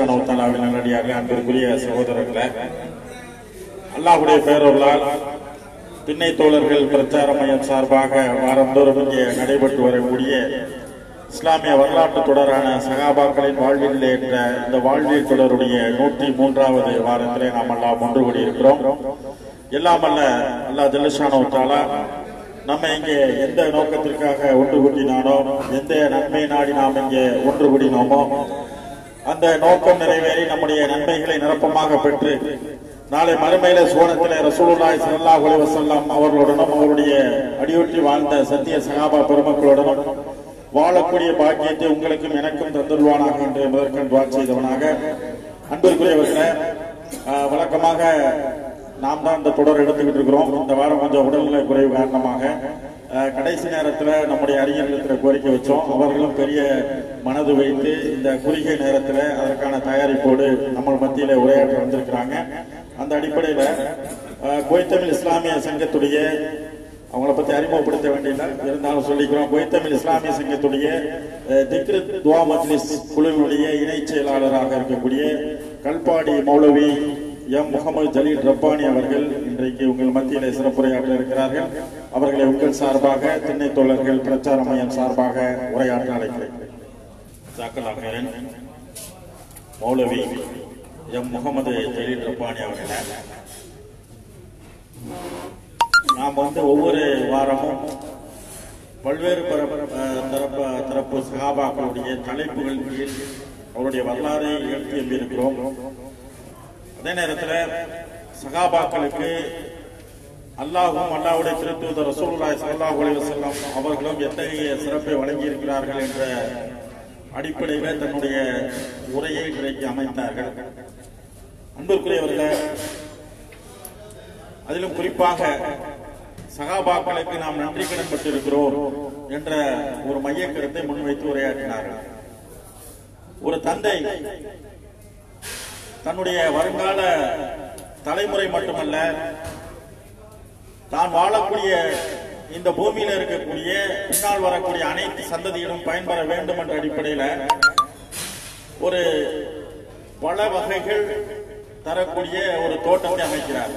நௌத்தாலாவின் நல்லடியாக அன்பிற்குரிய சகோதரர்களே அல்லாஹுடைய பேரொருளால் திண்ணை தோழர்கள் பிரச்சார மையம் சார்பாக வாரந்தோறும் இங்கே நடைபெற்று வரக்கூடிய இஸ்லாமிய வரலாற்று தொடரான சகாபாக்களின் வாழ்விலே என்ற இந்த வாழ்வியல் தொடருடைய நூற்றி மூன்றாவது வாரத்திலே நாம் எல்லாம் ஒன்று கூடியிருக்கிறோம் எல்லாம் அல்ல அல்லா ஜல்லஷானோ தாலா நம்ம இங்கே எந்த நோக்கத்திற்காக ஒன்று கூட்டினானோ எந்த நன்மை நாடி நாம் இங்கே ஒன்று கூடினோமோ அந்த நோக்கம் நிறைவேறி நம்முடைய நன்மைகளை நிரப்பமாக பெற்று நாளை மறுமையில சுவனத்திலே ரசூலுல்லாஹி ஸல்லல்லாஹு அலைஹி வஸல்லம் அவர்களுடனும் அவருடைய அடியொற்றி வாழ்ந்த சத்திய சகாபா பெருமக்களுடனும் வாழக்கூடிய பாக்கியத்தை உங்களுக்கும் எனக்கும் தந்துருவானாக என்று முதற்கண் துவா செய்தவனாக அன்பிற்குரியவர்களே ஆஹ், வழக்கமாக நாம் தான் இந்த தொடர் எடுத்துக்கிட்டு இருக்கிறோம் இந்த வாரம் கொஞ்சம் உடல்நிலை குறைவு காரணமாக அஹ், கடைசி நேரத்தில் நம்முடைய அறிஞர்களிடத்தில் கோரிக்கை வச்சோம் அவர்களும் பெரிய மனது வைத்து இந்த குறுகிய நேரத்தில் அதற்கான தயாரிப்போடு நம்ம மத்தியில் உரையாற்ற வந்திருக்கிறாங்க அந்த அடிப்படையில் கோய்த்தமிழ் இஸ்லாமிய சங்கத்துடைய அவங்கள பத்தி அறிமுகப்படுத்த வேண்டியதில்லை இருந்தாலும் சொல்லிக்கிறோம் கோய்த்தமிழ் இஸ்லாமிய சங்கத்துடைய அஹ், திக்ரு துவா மஜ்லிஸ் குழுவினுடைய இணை செயலாளராக இருக்கக்கூடிய கல்பாடி மௌலவி எம் முகமது ஜலீல் ரப்பானி அவர்கள் இன்றைக்கு உங்கள் மத்தியிலே சிறப்புரையாற்ற இருக்கிறார்கள் அவர்களை உங்கள் சார்பாக திண்ணை தோழர்கள் பிரச்சார மையம் சார்பாக உரையாற்ற அழைக்கிறேன் ஜாக்கல் அகரன் மௌலவி எம் முகமது ஜலீல் ரப்பானி அவர்களை நாம் வந்து ஒவ்வொரு வாரமும் பல்வேறு பரப்பு தரப்பு தரப்பு சகாபாக்களுடைய தலைப்புகள் கீழ் அவருடைய வரலாறை எழுதி எழுதியிருக்கிறோம் அதே நேரத்தில் சகாபாக்களுக்கு அல்லாஹும் அல்லாஹ்வுடைய திருத்தூதர் ரசூலுல்லாஹி ஸல்லல்லாஹு அலைஹி வஸல்லம் அவர்களும் எத்தகைய சிறப்பை வழங்கி இருக்கிறார்கள் என்ற அடிப்படையில் தன்னுடைய உரையை இன்றைக்கு அமைத்தார்கள் அன்பிற்குரியவர்களே அதிலும் குறிப்பாக சகாபாக்களுக்கு நாம் நன்றி கடன் பட்டிருக்கிறோம் என்ற ஒரு மைய கருத்தை முன்வைத்து உரையாற்றினார்கள் ஒரு தந்தை தன்னுடைய வருங்கால தலைமுறை மட்டுமல்ல தான் வாழக்கூடிய இந்த பூமியில இருக்கக்கூடிய பின்னால் வரக்கூடிய அனைத்து சந்ததியிலும் பயன்பெற வேண்டும் என்ற அடிப்படையில் ஒரு பல வகைகள் தரக்கூடிய ஒரு தோட்டத்தை அமைக்கிறார்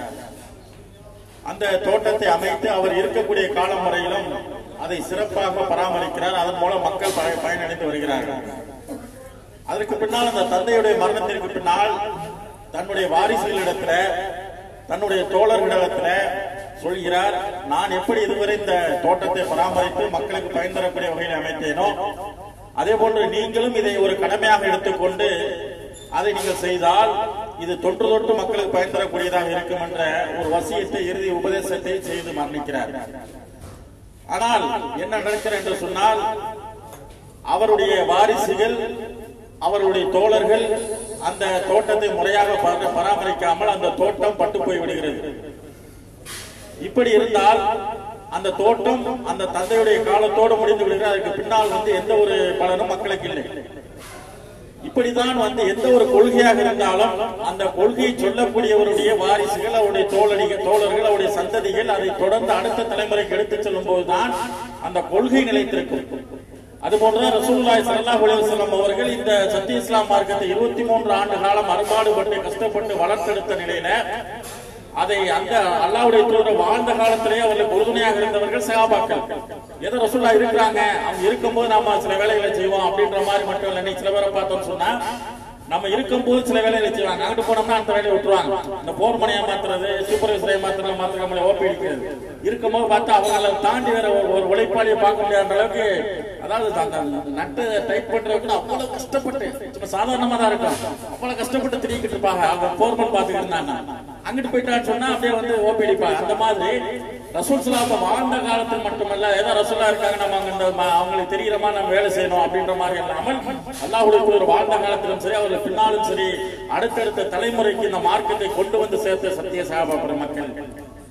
அந்த தோட்டத்தை அமைத்து அவர் இருக்கக்கூடிய காலம் வரையிலும் அதை சிறப்பாக பராமரிக்கிறார் அதன் மூலம் மக்கள் பய- பயனடைந்து வருகிறார்கள் அதற்கு பின்னால் அந்த தந்தையுடைய மரணத்திற்கு பின்னால் தன்னுடைய வாரிசுகளிடத்துல தன்னுடைய தோழர்களிடத்துல சொல்கிறார் நான் எப்படி இதுவரை இந்த தோட்டத்தை பராமரித்து மக்களுக்கு பயன் தரக்கூடிய வகையில் அமைத்தேனோ அதே போன்று நீங்களும் இதை ஒரு கடமையாக எடுத்துக்கொண்டு அதை நீங்கள் செய்தால் இது தொன்று தொட்டு மக்களுக்கு பயன் தரக்கூடியதாக இருக்கும் என்ற ஒரு வசியத்தை இறுதி உபதேசத்தை செய்து மரணிக்கிறார் ஆனால் என்ன நடக்கிறது என்று சொன்னால் அவருடைய வாரிசுகள் அவருடைய தோழர்கள் அந்த தோட்டத்தை முறையாக பர- பராமரிக்காமல் அந்த தோட்டம் பட்டு போய் விடுகிறது இப்படி இருந்தால் அந்த தோட்டம் அந்த தந்தையுடைய காலத்தோடு முடிந்து விடுகிறது அதுக்கு பின்னால் வந்து எந்த ஒரு பலனும் மக்களுக்கு இல்லை இப்படிதான் வந்து எந்த ஒரு கொள்கையாக இருந்தாலும் அந்த கொள்கையை சொல்லக்கூடியவருடைய வாரிசுகள் அவருடைய தோழடிகள் தோழர்கள் அவருடைய சந்ததிகள் அதை தொடர்ந்து அடுத்த தலைமுறைக்கு எடுத்துச் செல்லும் போதுதான் அந்த கொள்கை நிலைத்திருக்கும் அதுபோன்றுதான் ரசூலுல்லாஹி ஸல்லல்லாஹு அலைஹி வஸல்லம் அவர்கள் இந்த சத்திய இஸ்லாம் மார்க்கத்தை 23 ஆண்டு காலம் அறுபாடுபட்டு கஷ்டப்பட்டு வளர்த்தெடுத்த நிலையில அதை அந்த அல்லாஹ்வுடைய தூதர் வாழ்ந்த காலத்திலேயே அவர்களுக்கு உறுதுணையாக இருந்தவர்கள் சகாபாக்கள் ஏதோ ரசூல்லா இருக்கிறாங்க அவங்க இருக்கும்போது நாம சில வேலைகளை செய்வோம் அப்படின்ற மாதிரி மட்டும் இல்லை இன்னைக்கு சில பேரை பார்த்தோம்னு சொன்னா நம்ம இருக்கும்போது சில வேலைகளை செய்வாங்க அங்கிட்டு போனோம்னா அந்த வேலையை விட்டுருவாங்க இந்த போர் மணியை மாத்துறது சூப்பர்வைசரை மாத்துறது மாத்திரம் நம்மளை ஓப்பி அடிக்கிறது இருக்கும்போது பார்த்தா அவங்கள தாண்டி வேற ஒரு ஒரு உழைப்பாளியை பார்க்க முடியாத அளவுக்கு அதாவது அந்த நட்டு டைப் பண்றதுக்கு அவ்வளவு கஷ்டப்பட்டு சும்மா சாதாரணமா தான் இருக்கும் அவ்வளவு கஷ்டப்பட்டு திரிக்கிட்டு இருப்பாங்க அவங்க போர்மன் பார்த்துக்கிட்டு இருந்தாங்க அங்கிட்டு போயிட்டான்னு சொன்னா அப்படியே வந்து ஓபி அடிப்பாங்க அந்த மாதிரி ரசூல் சலாத்த வாழ்ந்த காலத்தில் மட்டுமல்ல ஏதோ ரசூலா இருக்காங்க நம்ம அங்க இந்த ம- அவங்களுக்கு தெரிகிற மாதிரி நம்ம வேலை செய்யணும் அப்படின்ற மாதிரி இல்லாமல் அல்லாஹ்வுடைய தூதர் வாழ்ந்த காலத்திலும் சரி அவர்கள் பின்னாலும் சரி அடுத்தடுத்த தலைமுறைக்கு இந்த மார்க்கத்தை கொண்டு வந்து சேர்த்த சத்திய சகாபா மக்கள்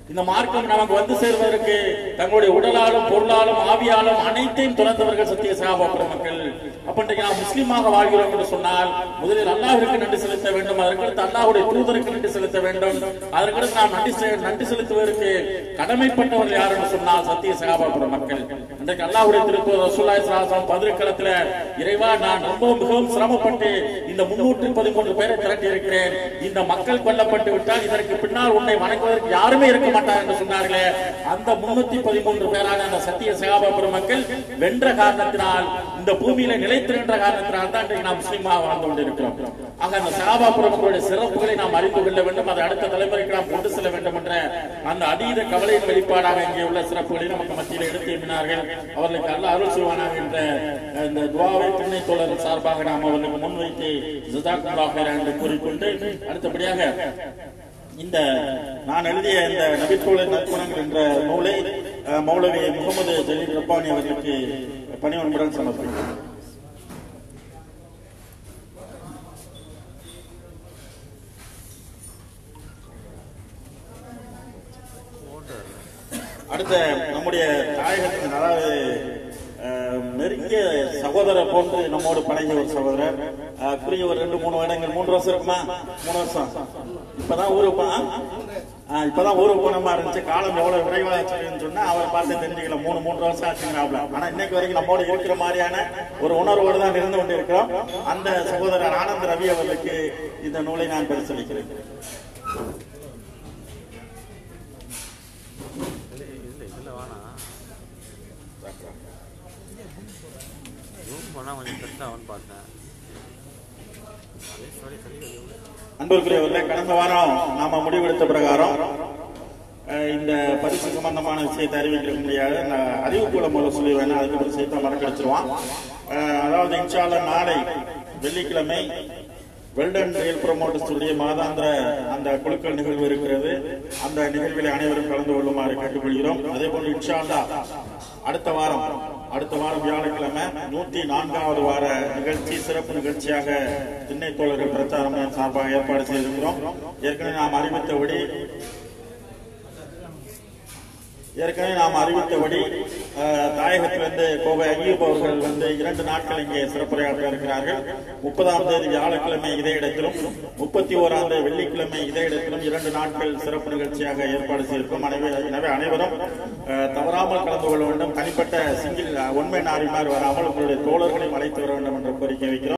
இந்த மார்க்கம் நமக்கு வந்து சேர்வதற்கு தங்களுடைய உடலாலும் பொருளாலும் ஆவியாலும் அனைத்தையும் துறந்தவர்கள் சத்திய சகாபா பெருமக்கள் அப்ப இன்றைக்கு நாம் முஸ்லீமாக வாழ்கிறோம் என்று சொன்னால் முதலில் அல்லாஹ்விற்கு நன்றி செலுத்த வேண்டும் அதற்கடுத்து அல்லாஹ்வுடைய தூதருக்கு நன்றி செலுத்த வேண்டும் அதற்கடுத்து நாம் நன்றி செ- நன்றி செலுத்துவதற்கு கடமைப்பட்டவர்கள் யார் என்று சொன்னால் சத்திய சகாபா பெருமக்கள் இன்றைக்கு அல்லாஹ்வுடைய திருத்தூதர் ரசூலுல்லாஹி ஸல்லல்லாஹு அலைஹி வஸல்லம் பதிர்களத்துல இறைவா நான் ரொம்ப மிகவும் சிரமப்பட்டு இந்த முன்னூற்று பதிமூன்று பேரை திரட்டி இருக்கிறேன் இந்த மக்கள் கொல்லப்பட்டு விட்டால் இதற்கு பின்னால் உன்னை வணங்குவதற்கு யாருமே இருக்க மாட்டார் என்று சொன்னார்களே அந்த முன்னூத்தி பதிமூன்று பேரான அந்த சத்திய சகாபா பெருமக்கள் வென்ற காரணத்தினால் இந்த பூமியில நிலைத்திருக்கின்ற காரணத்தினால் தான் இன்றைக்கு நாம் முஸ்லீமாக வாழ்ந்து கொண்டிருக்கிறோம் ஆக அந்த சகாபா பெருமக்களுடைய சிறப்புகளை நாம் அறிந்து கொள்ள வேண்டும் அதை அடுத்த தலைமுறைக்கு நாம் கொண்டு செல்ல வேண்டும் என்ற அந்த அதீத கவலையின் வெளிப்பாடாக இங்கே உள்ள சிறப்புகளை நமக்கு மத்தியில் எடுத்து எண்ணினார்கள் அவர்களுக்கு அல்ல அருள் செய்வானாக என்ற இந்த துவாவை துணை தோழர் சார்பாக நாம் அவர்களுக்கு முன்வைத்து ஜிதாக்குல்லாஹ் என்று கூறிக்கொண்டு அடுத்தபடியாக இந்த நான் எழுதிய இந்த நபித்தோழர் நற்குணங்கள் என்ற நூலை அஹ், மௌலவி முகமது ஜலீல் ரப்பானி அவர்களுக்கு பணிவன்புடன் சமர்ப்பிக்கிறேன் அடுத்த நம்முடைய தாயகத்தின் அதாவது அஹ், நெருங்கிய சகோதரர் போன்று நம்மோடு பழகிய ஒரு சகோதரர் அஹ், குறுகிய ஒரு ரெண்டு மூணு வருடங்கள் மூன்று வருஷம் இருக்குமா மூணு வருஷம் இப்பதான் ஊருக்கு போ- ஆ, இப்பதான் ஊருக்கு போன மாதிரி இருந்துச்சு காலம் எவ்வளவு விரைவாக ஆச்சுன்னு சொன்னா அவரை பார்த்து தெரிஞ்சுக்கல மூணு மூன்று வருஷம் ஆச்சுங்கிறாப்ல ஆனா இன்னைக்கு வரைக்கும் நம்மோடு இருக்கிற மாதிரியான ஒரு உணர்வோடு தான் இருந்து கொண்டு இருக்கிறோம் அந்த சகோதரர் ஆனந்த் ரவி அவர்களுக்கு இந்த நூலை நான் பரிசீலிக்கிறேன் இல்லை இதில் வேணாம் ரூம் போனால் கொஞ்சம் பெருசாக அவன் பார்த்தேன் அதே சாரி சரி அன்புக்குரியவர்களே கடந்த வாரம் நாம முடிவெடுத்த பிரகாரம் அஹ், இந்த பரிசு சம்பந்தமான விஷயத்தை அறிவிக்க முடியாது நான் அறிவிப்புல முதல்ல சொல்லிடுவேன் அதுக்கப்புறம் சேர்த்தா மறக்கடிச்சிருவான் அஹ், அதாவது இன்ஷால்ல நாளை வெள்ளிக்கிழமை வெல்டன் ரியல் ப்ரொமோட்டர்ஸுடைய மாதாந்திர அந்த குழுக்கள் நிகழ்வு இருக்கிறது அந்த நிகழ்வில் அனைவரும் கலந்து கொள்ளுமாறு கேட்டுக்கொள்கிறோம் அதே போன்று இன்ஷால்லா அடுத்த வாரம் அடுத்த வாரம் வியாழக்கிழமை நூத்தி நான்காவது வார நிகழ்ச்சி சிறப்பு நிகழ்ச்சியாக திண்ணை தோழர்கள் பிரச்சாரம் சார்பாக ஏற்பாடு செய்திருக்கிறோம் ஏற்கனவே நாம் அறிவித்தபடி ஏற்கனவே நாம் அறிவித்தபடி அஹ், தாயகத்திலிருந்து கோவை ஐயூப் அவர்கள் வந்து இரண்டு நாட்கள் இங்கே சிறப்புரையாற்ற இருக்கிறார்கள் முப்பதாம் தேதி வியாழக்கிழமை இதே இடத்திலும் முப்பத்தி ஓராம் தேதி வெள்ளிக்கிழமை இதே இடத்திலும் இரண்டு நாட்கள் சிறப்பு நிகழ்ச்சியாக ஏற்பாடு செய்திருக்கிறோம் எனவே எனவே அனைவரும் அஹ், தவறாமல் கலந்து கொள்ள வேண்டும் தனிப்பட்ட சிங்கிள் ஒன்மை நாரிமார் வராமல் உங்களுடைய தோழர்களையும் அழைத்து வர வேண்டும் என்ற கோரிக்கை வைக்கிறோம்